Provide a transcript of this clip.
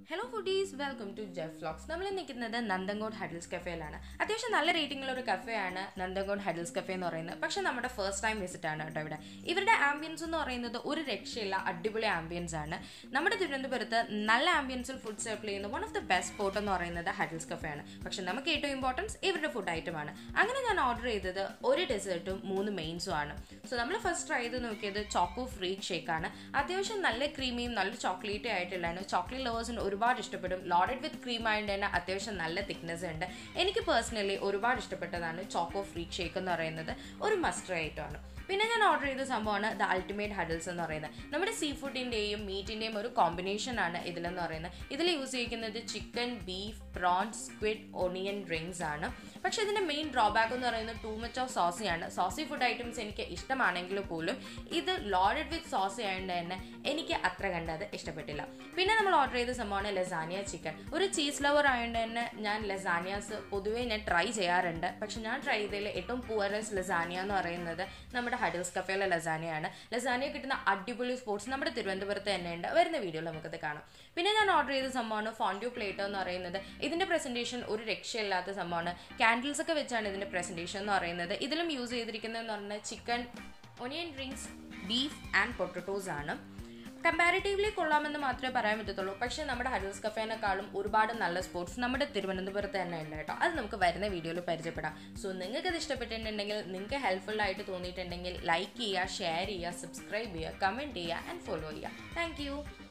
hello foodies welcome to Jeff vlogs നമ്മൾ നിൽക്കുന്നത് Nanthancode hurdles കഫേയിലാണ് അത്യാവശ്യം നല്ല റേറ്റിംഗുള്ള ഒരു കഫേയാണ് നന്ദൻകോട് ഹഡിൽസ് കഫേ എന്ന് പറയുന്നത് പക്ഷെ നമ്മുടെ ഫസ്റ്റ് ടൈം വിസിറ്റ് ആണ് കേട്ടോ ഇവിടെ ഇവരുടെ ആംബിയൻസ് എന്ന് പറയുന്നത് ഒരു രക്ഷയില്ല അടിപൊളി ആംബിയൻസ് ആണ് നമ്മുടെ തിരുവനന്തപുരത്ത് നല്ല ആംബിയൻസിൽ ഫുഡ് സപ്ലൈ ചെയ്യുന്ന one of the best spot എന്ന് പറയുന്നത് ഹഡിൽസ് കഫേ ആണ് പക്ഷെ നമുക്ക് ഏറ്റവും ഇമ്പോർട്ടൻസ് ഇവരുടെ ഫുഡ് ഐറ്റം ആണ് അങ്ങനെ ഞാൻ ഓർഡർ ചെയ്തത് ഒരു ഡെസേർട്ടും മൂന്ന് മെയിൻസും ആണ് സോ നമ്മൾ ഫസ്റ്റ് ട്രൈ ചെയ്ത് നോക്കിയത് ചോക്കോ ഫ്രീ ഷേക്ക് ആണ് അത്യാവശ്യം നല്ല ക്രീമിയും നല്ല ചോക്ലേറ്റ് ആയിട്ടുള്ളതാണ് ചോക്ലേറ്റ് ലവേഴ്സിന് ഒരുപാട് ഇഷ്ടപ്പെടും ലോഡഡ് വിത്ത് ക്രീം ആയതുകൊണ്ട് തന്നെ അത്യാവശ്യം നല്ല തിക്നെസ് ഉണ്ട് എനിക്ക് പേഴ്സണലി ഒരുപാട് ഇഷ്ടപ്പെട്ടതാണ് ചോക്കോ ഫ്രീ ഷേക്ക് എന്ന് പറയുന്നത് ഒരു മസ്റ്റർ ആയിട്ടാണ് പിന്നെ ഞാൻ ഓർഡർ ചെയ്ത സംഭവമാണ് ദ അൾട്ടിമേറ്റ് ഹഡിൽസ് എന്ന് പറയുന്നത് നമ്മുടെ സീ ഫുഡിൻ്റെയും മീറ്റിൻ്റെയും ഒരു കോമ്പിനേഷൻ ആണ് ഇതിലെന്ന് പറയുന്നത് ഇതിൽ യൂസ് ചെയ്യിക്കുന്നത് chicken beef prawns squid onion rings ആണ് പക്ഷേ ഇതിൻ്റെ മെയിൻ ഡ്രോബാക്ക് എന്ന് പറയുന്നത് ടൂ മച്ച് ഓഫ് സോസിയാണ് സോസി ഫുഡ് ഐറ്റംസ് എനിക്ക് ഇഷ്ടമാണെങ്കിൽ പോലും ഇത് ലോഡഡ് വിത്ത് സോസി ആയതുകൊണ്ട് തന്നെ എനിക്ക് അത്ര കണ്ടത് ഇഷ്ടപ്പെട്ടില്ല പിന്നെ നമ്മൾ ഓർഡർ ചെയ്ത സംഭവമാണ് ലസാനിയ ചിക്കൻ ഒരു ചീസ് ലവർ ആയതുകൊണ്ട് തന്നെ ഞാൻ ലസാനിയാസ് പൊതുവേ ഞാൻ ട്രൈ ചെയ്യാറുണ്ട് പക്ഷെ ഞാൻ ട്രൈ ചെയ്തതിൽ ഏറ്റവും പുവറസ് ലസാനിയ എന്ന് പറയുന്നത് നമ്മുടെ ഹഡിൽസ് കഫേയിലെ ലസാനിയാണ് ലസാനിയ കിട്ടുന്ന അടിപൊളി സ്പോർട്സ് നമ്മുടെ തിരുവനന്തപുരത്ത് തന്നെ ഉണ്ട് വരുന്ന വീഡിയോയിൽ നമുക്കത് കാണാം പിന്നെ ഞാൻ ഓർഡർ ചെയ്ത സംഭവമാണ് ഫോൺഡ്യൂ പ്ലേറ്റോ എന്ന് പറയുന്നത് ഇതിൻ്റെ പ്രസൻറ്റേഷൻ ഒരു രക്ഷയില്ലാത്ത സംഭവമാണ് കാൻഡിൽസ് ഒക്കെ വെച്ചാണ് ഇതിൻ്റെ പ്രസൻറ്റേഷൻ എന്ന് പറയുന്നത് ഇതിലും യൂസ് ചെയ്തിരിക്കുന്നതെന്ന് പറഞ്ഞാൽ chicken onion rings beef and potatoes ആണ് കമ്പാരിറ്റീവ്ലി കൊള്ളാമെന്ന് മാത്രമേ പറയാൻ പറ്റത്തുള്ളൂ പക്ഷേ നമ്മുടെ ഹരിൽസ് കഫേനേക്കാളും ഒരുപാട് നല്ല സ്പോർട്സ് നമ്മുടെ തിരുവനന്തപുരത്ത് തന്നെ ഉണ്ട് കേട്ടോ അത് നമുക്ക് വരുന്ന വീഡിയോയിൽ പരിചയപ്പെടാം സോ നിങ്ങൾക്ക് ഇത് ഇഷ്ടപ്പെട്ടിട്ടുണ്ടെങ്കിൽ നിങ്ങൾക്ക് ഹെൽപ്ഫുൾ ആയിട്ട് തോന്നിയിട്ടുണ്ടെങ്കിൽ ലൈക്ക് ചെയ്യുക ഷെയർ ചെയ്യുക സബ്സ്ക്രൈബ് ചെയ്യുക കമൻറ്റ് ചെയ്യുക ആൻഡ് ഫോളോ ചെയ്യുക താങ്ക്